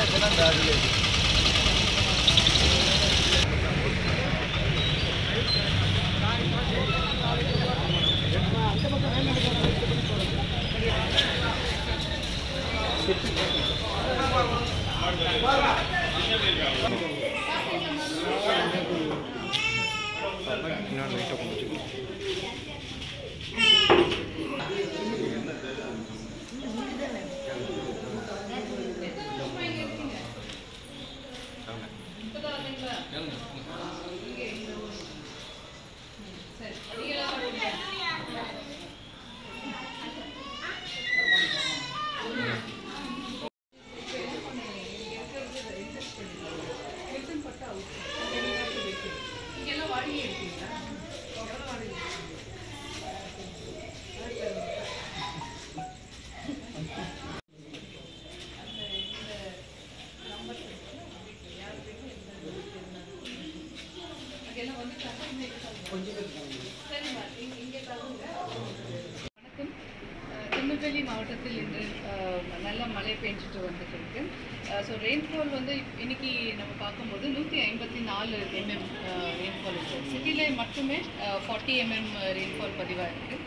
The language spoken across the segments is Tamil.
ஆச்சுன்னா இந்த அதுல வணக்கம் அஹ் திருநெல்வேலி மாவட்டத்தில் இன்று அஹ், நல்ல மழை பெஞ்சிட்டு வந்துட்டு இருக்கு ஸோ ரெயின்ஃபால் வந்து இப்- இன்னைக்கு நம்ம பார்க்கும்போது நூற்றி ஐம்பத்தி நாலு எம்எம் ரெயின்ஃபால் இருக்குது சிட்டியிலே மட்டுமே ஃபார்ட்டி எம்எம் ரெயின்ஃபால் பதிவாக இருக்குது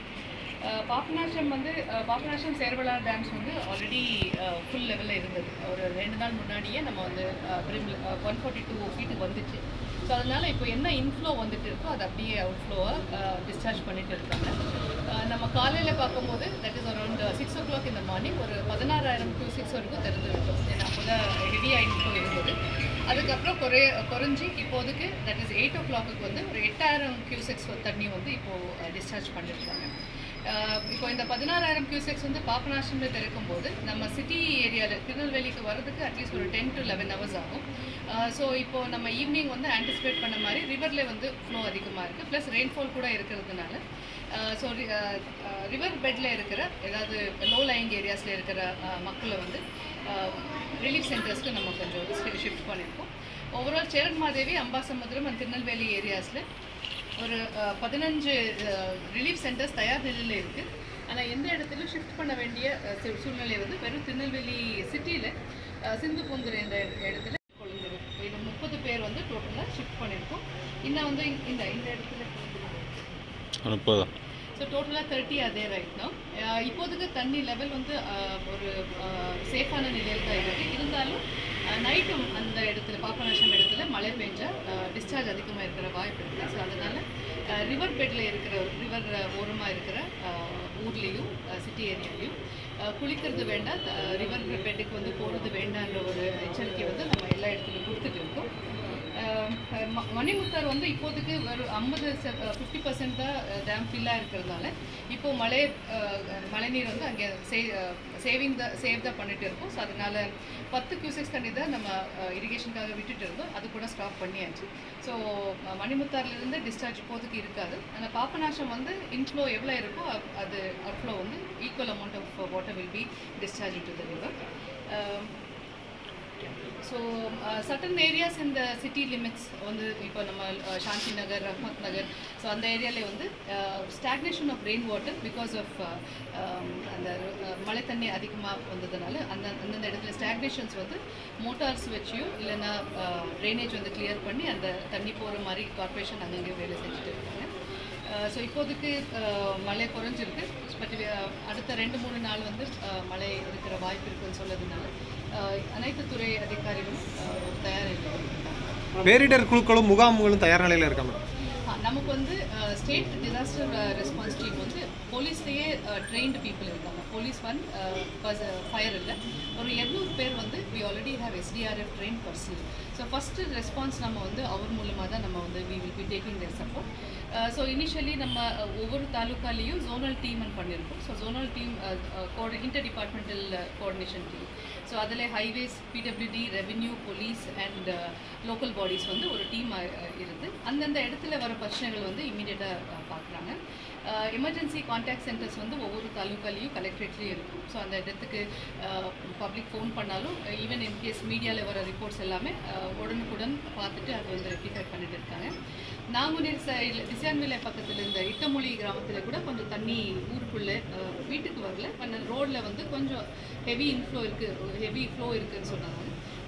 பாபநாசம் வந்து அஹ், பாபநாசம் சேர்வலா டேம்ஸ் வந்து ஆல்ரெடி ஃபுல் லெவலில் இருந்தது ஒரு ரெண்டு நாள் முன்னாடியே நம்ம வந்து பிரிம் ஒன் ஃபார்ட்டி டூ ஃபீட்டுக்கு வந்துச்சு ஸோ அதனால் இப்போ என்ன இன்ஃப்ளோ வந்துட்டு இருக்கோ அது அப்படியே அவுட்ஃப்ளோவாக டிஸ்சார்ஜ் பண்ணிட்டு இருக்காங்க அஹ் நம்ம காலையில் பார்க்கும்போது that is around six o'clock இந்த மார்னிங் ஒரு பதினாறாயிரம் டூ சிக்ஸ் வரைக்கும் திறந்து விட்டோம் ஏன்னா அப்போ தான் ஹெவியாக இன்ஃப்ளோ இருந்தது அதுக்கப்புறம் குறைய குறைஞ்சி இப்போதைக்கு that is eight o'clock வந்து ஒரு எட்டாயிரம் கியூசெக்ஸ் தண்ணி வந்து இப்போது டிஸ்சார்ஜ் பண்ணியிருக்காங்க அஹ் இப்போ இந்த பதினாறாயிரம் கியூசெக்ஸ் வந்து பாபநாசம்ல திறக்கும் போது நம்ம சிட்டி ஏரியாவில் திருநெல்வேலிக்கு வர்றதுக்கு அட்லீஸ்ட் ஒரு டென் டு லெவன் ஹவர்ஸ் ஆகும் ஸோ இப்போ நம்ம ஈவினிங் வந்து ஆன்டிசிபேட் பண்ண மாதிரி ரிவரில் வந்து ஃப்ளோ அதிகமாக இருக்குது ப்ளஸ் ரெயின்ஃபால் கூட இருக்கிறதுனால ஸோ ரிவர் பெட்டில் இருக்கிற ஏதாவது லோ லைங் ஏரியாஸில் இருக்கிற அஹ், மக்களை வந்து ரிலீஃப் சென்டர்ஸ்க்கு நம்ம கொஞ்சம் ஷிஃப்ட் பண்ணியிருக்கோம் overall Cheranmahadevi Ambasamudram and Tirunelveli ஏரியாஸில் ஒரு அஹ், பதினஞ்சு ரிலீஃப் சென்டர்ஸ் தயார் நிலையில் இருக்குது ஆனால் எந்த இடத்துலையும் ஷிஃப்ட் பண்ண வேண்டிய அஹ், சூ- சூழ்நிலை வந்து வெறும் திருநெல்வேலி சிட்டியில் சிந்து பொங்குற இந்த இடத்துல கொழுந்துரு இது முப்பது பேர் வந்து டோட்டலாக ஷிஃப்ட் பண்ணியிருக்கோம் இன்னும் வந்து இந்த இந்த இடத்துல முப்பதா ஸோ டோட்டலாக தேர்ட்டி அதே ரைட் தான் இப்போதைக்கு தண்ணி லெவல் வந்து அஹ், ஒரு சேஃபான நிலையில் தான் இருக்குது இருந்தாலும் நைட்டும் அந்த இடத்துல பாப்பநாசம் இடத்துல மழை பெஞ்சா டிஸ்சார்ஜ் அதிகமாக இருக்கிற வாய்ப்பு இருக்குது ஸோ அதனால் ரிவர் பெட்டில் இருக்கிற ரிவர் ஓரமாக இருக்கிற அஹ், ஊர்லேயும் சிட்டி ஏரியாலையும் குளிக்கிறது வேண்டாம் ரிவர் பெட்டுக்கு வந்து போகிறது வேண்டான்ற ஒரு எச்சரிக்கை வந்து நம்ம எல்லா இடத்துலையும் கொடுத்துட்டு இருக்கோம் அஹ் ம- மணிமுத்தார் வந்து இப்போதைக்கு ஒரு ஐம்பது ஃபிஃப்டி பர்சன்ட் தான் டேம் ஃபில்லாக இருக்கிறதுனால இப்போ மழை அஹ், மழைநீர் வந்து அங்கே சே சேவிங் தான் சேவ் தான் பண்ணிட்டு இருக்கோம் ஸோ அதனால பத்து கியூசெக்ஸ் தண்ணி தான் நம்ம இரிகேஷனுக்காக விட்டுட்டு இருந்தோம் அது கூட ஸ்டாப் பண்ணியாச்சு ஸோ மணிமுத்தார்லேருந்து டிஸ்சார்ஜ் இப்போதைக்கு இருக்காது ஆனால் பாப்பநாசம் வந்து இன்ஃப்ளோ எவ்வளோ இருக்கோ அ- அது அவுட்ஃப்ளோ வந்து equal amount of water will be discharge to the river so certain areas இந்த சிட்டி லிமிட்ஸ் வந்து இப்போ நம்ம அஹ், சாந்தி நகர் ரஹ்மத் நகர் ஸோ அந்த ஏரியாவில் வந்து stagnation of rain water because of அந்த அஹ், மழை தண்ணி அதிகமாக வந்ததுனால அந்த அந்தந்த இடத்துல ஸ்டாக்னேஷன்ஸ் வந்து மோட்டார்ஸ் வச்சியும் இல்லைன்னா ட்ரைனேஜ் வந்து கிளியர் பண்ணி அந்த தண்ணி போகிற மாதிரி கார்ப்பரேஷன் அங்கங்கே வேலை செஞ்சுட்டு இருக்காங்க ஸோ இப்போதைக்கு அஹ், மழை குறைஞ்சிருக்கு பட் அடுத்த ரெண்டு மூணு நாள் வந்து அஹ், மழை இருக்கிற வாய்ப்பு இருக்குன்னு சொல்லதுனால அஹ், அனைத்து துறை அதிகாரிகளும் அஹ், ஒரு தயார் இருக்காங்க பேரிடர் குழுக்களும் முகாம்களும் தயார் நிலையில் இருக்கா மேடம் ஆ, நமக்கு வந்து ஸ்டேட் டிசாஸ்டர் ரெஸ்பான்ஸ் டீம் வந்து போலீஸ்லேயே ட்ரெயின்டு பீப்புள் இருக்காங்க போலீஸ் ஒன் ஃபயர் இல்லை ஒரு இரநூறு பேர் வந்து we already have SDRF train personnel so first response நம்ம வந்து அவர் மூலமாக தான் நம்ம வந்து we will be taking their support so initially நம்ம அஹ், ஒவ்வொரு தாலுக்காலேயும் ஜோனல் டீம்னு பண்ணியிருக்கோம் so zonal team inter departmental coordination team so அதில் highways PWD revenue police and local bodies வந்து ஒரு டீம் இருந்து அந்தந்த இடத்துல வர பிரச்சனைகள் வந்து இமீடியட்டாக பார்க்குறாங்க எமர்ஜென்சி கான்டாக்ட் சென்டர்ஸ் வந்து ஒவ்வொரு தாலுக்காலையும் கலெக்டரேட்லேயும் இருக்கும் ஸோ அந்த இடத்துக்கு பப்ளிக் ஃபோன் பண்ணாலும் ஈவன் இன்கேஸ் மீடியாவில் வர ரிப்போர்ட்ஸ் எல்லாமே அஹ், உடனுக்குடன் பார்த்துட்டு அது வந்து ரெக்டிஃபை பண்ணிட்டு இருக்காங்க நாங்குநீர் சைடில் திசான்விலை பக்கத்தில் இந்த இட்டமொழி கிராமத்தில் கூட கொஞ்சம் தண்ணி ஊருக்குள்ளே அஹ், வீட்டுக்கு வரல ஆனால் ரோடில் வந்து கொஞ்சம் ஹெவி இன்ஃப்ளோ இருக்குது ஹெவி ஃப்ளோ இருக்குதுன்னு சொன்னாங்க ஸோ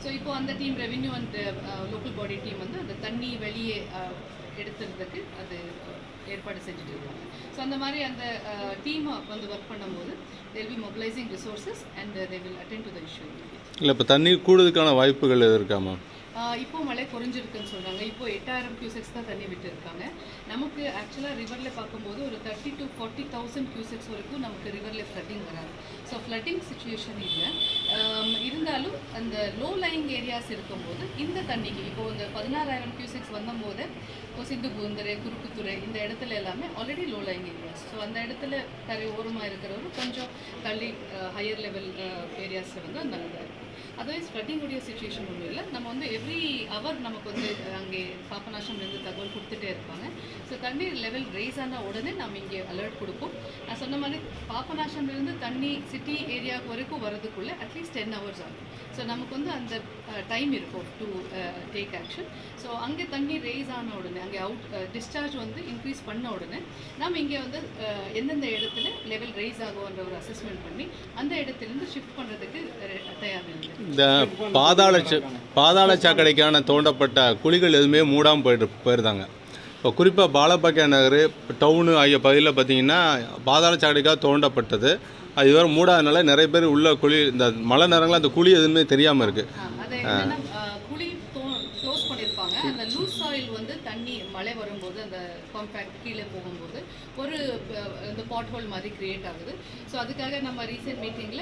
ஸோ இப்போ அந்த team revenue and local body team வந்து அந்த தண்ணி வெளியே uh, எடுத்துறதுக்கு அது uh, ஏற்பாடு செஞ்சுட்டு இருக்காங்க ஸோ அந்த மாதிரி அந்த டீமை வந்து ஒர்க் பண்ணும்போது they'll be mobilising resources and they will attend to the issue இல்லை இப்போ தண்ணீர் கூடுறதுக்கான வாய்ப்புகள் எது இருக்கா மேம் ஆஹ் இப்போ மழை குறைஞ்சிருக்குன்னு சொல்கிறாங்க இப்போ எட்டாயிரம் கியூசெக்ஸ் தான் தண்ணி விட்டுருக்காங்க நமக்கு ஆக்சுவலாக ரிவரில் பார்க்கும்போது ஒரு thirty to forty thousand cusecs வரைக்கும் நமக்கு ரிவரில் ஃப்ளட்டிங் வராது ஸோ ஃப்ளட்டிங் சுச்சுவேஷன் இல்லை ஆம், இருந்தாலும் அந்த லோ லைங் ஏரியாஸ் இருக்கும்போது இந்த தண்ணிக்கு இப்போ இந்த பதினாறாயிரம் கியூசெக்ஸ் வந்தபோது இப்போ சிந்து பூந்தரை குறுக்குத்துறை இந்த இடத்துல எல்லாமே already low lying areas so அந்த இடத்துல கரை ஓரமாக இருக்கிறவரும் கொஞ்சம் தள்ளி ஹையர் லெவல் ஏரியாஸில் வந்து அந்த இதாக இருக்கும் அதர்வைஸ் ஃப்ளட்டிங்குடைய சுச்சுவேஷன் ஒன்றும் இல்லை நம்ம வந்து எவ்ரி ஹவர் நமக்கு வந்து அங்கே பாப்பநாசம்லேருந்து தகவல் கொடுத்துட்டே இருப்பாங்க ஸோ தண்ணீர் லெவல் ரைஸ் ஆன உடனே நம்ம இங்கே அலர்ட் கொடுப்போம் நான் சொன்ன மாதிரி பாப்பநாசம்லேருந்து தண்ணி சிட்டி ஏரியாவுக்கு வரைக்கும் வரதுக்குள்ளே அட்லீஸ்ட் டென் ஹவர்ஸ் ஆகும் ஸோ நமக்கு வந்து அந்த டைம் இருக்கும் டு டேக் ஆக்ஷன் ஸோ அங்கே தண்ணி ரைஸ் ஆன உடனே அங்கே அவுட் டிஸ்சார்ஜ் வந்து இன்க்ரீஸ் பண்ண உடனே நம்ம இங்கே வந்து அஹ், எந்தெந்த இடத்துல லெவல் ரைஸ் ஆகும்ன்ற ஒரு அசஸ்மெண்ட் பண்ணி அந்த இடத்துலேருந்து ஷிஃப்ட் பண்ணுறதுக்கு தயார் இல்லை இந்த பாதாள ச- பாதாள சாக்கடைக்கான தோண்டப்பட்ட குழிகள் எதுவுமே மூடாமல் போயிட்டு போயிருந்தாங்க இப்போ குறிப்பாக பாலப்பாக்கிய நகர் டவுனு ஆகிய பகுதியில் பார்த்தீங்கன்னா பாதாள சாக்கடைக்காக தோண்டப்பட்டது அது இதுவரை மூடாதனால நிறைய பேர் உள்ள குழி இந்த மழை நேரங்களில் அந்த குழி எதுவுமே தெரியாமல் இருக்குது ஆ, அது என்னன்னா ஆ, குழி க்ளோஸ் பண்ணியிருப்பாங்க அந்த லூஸ் சாயில் வந்து தண்ணி மழை வரும்போது அந்த காம்பேக்ட் கீழே போகும்போது ஒரு ஆ, இந்த பாட் ஹோல் மாதிரி கிரியேட் ஆகுது ஸோ அதுக்காக நம்ம ரீசெண்ட் மீட்டிங்கில்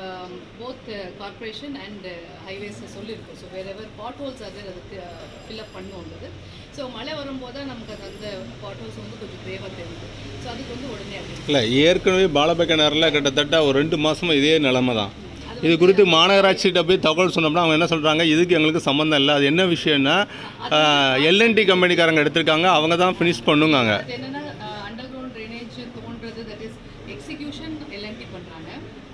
போத் கார்ப்பரேஷன் அண்ட் ஹைவேஸ் சொல்லியிருக்கோம் ஸோ வேற எவர் பாட் ஹோல்ஸ் அது அதுக்கு ஃபில்அப் பண்ணுன்றது ஸோ மழை வரும்போது தான் நமக்கு அது அந்த பாட் ஹோல்ஸ் வந்து கொஞ்சம் கிரேவாக தெரியுது ஸோ அதுக்கு வந்து உடனே அப்படி இல்லை ஏற்கனவே பாலப்பாக்கிய நகரில் கிட்டத்தட்ட ஒரு ரெண்டு மாதமாக இதே நிலமை தான் இது குறித்து மாநகராட்சிகிட்ட போய் தகவல் சொன்னோம்னா அவங்க என்ன சொல்கிறாங்க இதுக்கு எங்களுக்கு சம்மந்தம் இல்லை அது என்ன விஷயம்னா எல்என்டி கம்பெனிக்காரங்க எடுத்திருக்காங்க அவங்க தான் ஃபினிஷ் பண்ணுங்காங்க அது என்னன்னா அண்டர் கிரவுண்ட் ட்ரைனேஜ் தோன்றது தட் இஸ் எக்ஸிக்யூஷன் எல்என்டி பண்ணுறாங்க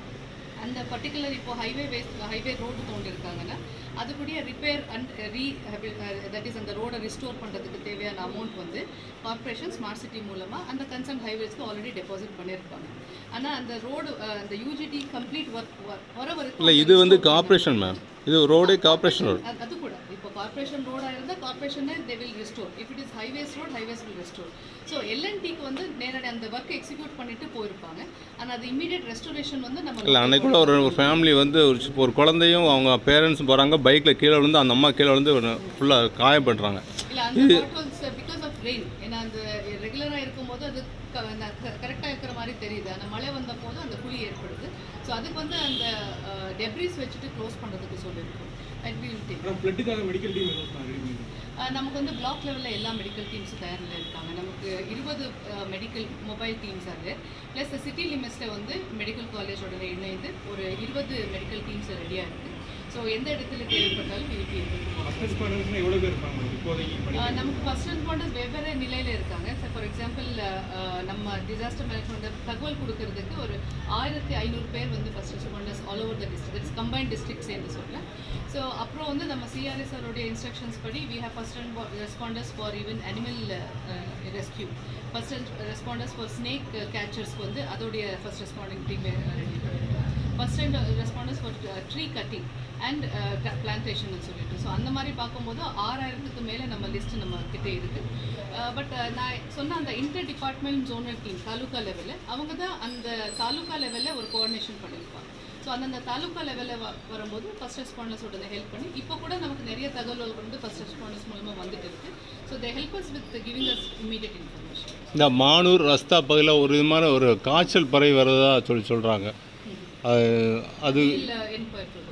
அந்த பர்டிகுலர் இப்போ ஹைவே வேஸ்ட் ஹைவே ரோடு தோண்டிருக்காங்கன்னா அதுக்குடைய repair and re that is அந்த ரோடை ரிஸ்டோர் பண்ணுறதுக்கு தேவையான அமௌண்ட் வந்து கார்ப்பரேஷன் ஸ்மார்ட் சிட்டி மூலமாக அந்த கன்சர்ன் ஹைவேஸ்க்கு ஆல்ரெடி டெபாசிட் பண்ணியிருப்பாங்க ஆனால் அந்த ரோடு அந்த யூஜிடி கம்ப்ளீட் ஒர்க் வர வரைக்கும் இல்லை இது வந்து கார்ப்பரேஷன் மேம் இது ரோடே கார்ப்பரேஷன் ரோடு அது- அது கூட இப்போ கார்ப்பரேஷன் ரோடா இருந்தால் கார்ப்பரேஷனே they will restore if it is highways road highways will restore so எல்என்டிக்கு வந்து நேரடி அந்த ஒர்க் எக்ஸிக்யூட் பண்ணிட்டு போயிருப்பாங்க ஆனால் அது இமீடியட் ரெஸ்டோரேஷன் வந்து நம்ம இல்லை அன்னைக்கு கூட ஒரு ஒரு ஃபேமிலி வந்து ஒரு சி- ஒரு குழந்தையும் அவங்க பேரண்ட்ஸும் போகிறாங்க பைக்கில் கீழே விழுந்து அந்த அம்மா கீழே விழுந்து ஃபுல்லாக காயப்படுறாங்க இல்லை அந்த பாட்டில்ஸ் பிகாஸ் ஆஃப் ரெயின் ஏன்னா அந்த ரெகுலராக இருக்கும்போது அது கரெக்டாக இருக்கிற மாதிரி தெரியுது அந்த மழை வந்த போது அந்த குழி ஏற்படுது ஸோ அதுக்கு வந்து அந்த டெப்ரிஸ் வச்சுட்டு க்ளோஸ் பண்ணுறதுக்கு சொல்லியிருக்கோம் அட் வில் டேக் ஆனால் ஃப்ளட்டுக்காக மெடிக்கல் டீம் எதுவும் ரெடி பண்ணிருக்கோம் ஆஹ் நமக்கு வந்து பிளாக் லெவலில் எல்லா மெடிக்கல் டீம்ஸும் தயாரில் இருக்காங்க நமக்கு இருபது மெடிக்கல் மொபைல் டீம்ஸ் அது ப்ளஸ் சிட்டி லிமிட்ஸில் வந்து மெடிக்கல் காலேஜோட இணைந்து ஒரு இருபது மெடிக்கல் டீம்ஸ் ரெடியாக இருக்குது ஸோ எந்த இடத்துல தேவைப்பட்டாலும் விருப்பி ஃபஸ்ட் ரெஸ்பாண்டர்ஸ்னால் எவ்வளோ பேர் இருப்பாங்க மேடம் இப்போதைக்கு பணி ஆஹ் நமக்கு ஃபர்ஸ்ட் ரெஸ்பாண்டர்ஸ் வெவ்வேறு நிலையில் இருக்காங்க சார் ஃபார் எக்ஸாம்பிள் நம்ம டிசாஸ்டர் மேனேஜ்மெண்ட் தகவல் கொடுக்கறதுக்கு ஒரு ஆயிரத்தி ஐநூறு பேர் வந்து first responders all over the district it's combine district சேர்ந்து சொல்கிறேன் ஸோ அப்புறம் வந்து நம்ம சிஆர்எஸ்ஆருடைய இன்ஸ்ட்ரக்ஷன்ஸ் படி we have first responders for even animal rescue first responders for snake கேச்சர்ஸ்க்கு வந்து அதோடைய first responding team ready first and responders for tree cutting and plantation சொல்லிட்டு ஸோ அந்த மாதிரி பார்க்கும்போது ஆறாயிரத்துக்கு மேலே நம்ம லிஸ்ட் நம்ம கிட்டே இருக்குது பட் நான் சொன்ன அந்த inter department zonal team taluka லெவலில் அவங்க தான் அந்த தாலுகா லெவலில் ஒரு கோஆர்டினேஷன் பண்ணியிருப்பாங்க ஸோ அந்தந்த தாலுகா லெவலில் வ வரும்போது ஃபர்ஸ்ட் ரெஸ்பாண்டர்ஸோட ஹெல்ப் பண்ணி இப்போ கூட நமக்கு நிறைய தகவல்கள் வந்து ஃபர்ஸ்ட் ரெஸ்பாண்டர்ஸ் மூலமாக வந்துட்டு இருக்கு so they help us with giving us immediate information இந்த மானூர் ரஸ்தா பகுதியில் ஒரு விதமான ஒரு காய்ச்சல் பரவி வரதா சொல்லி சொல்கிறாங்க அது அது இல்லை என்கொயர் டு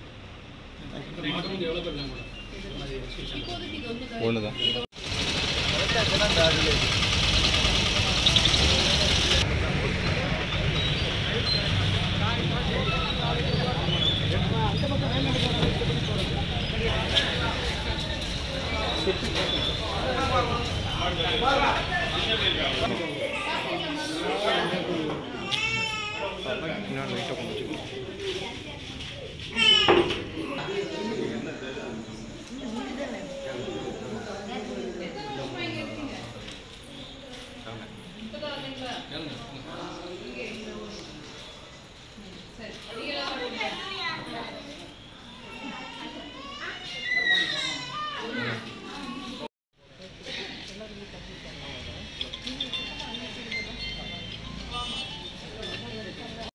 இப்போதைக்கு இது ஒன்று ஒன்று தான் செப்டிக்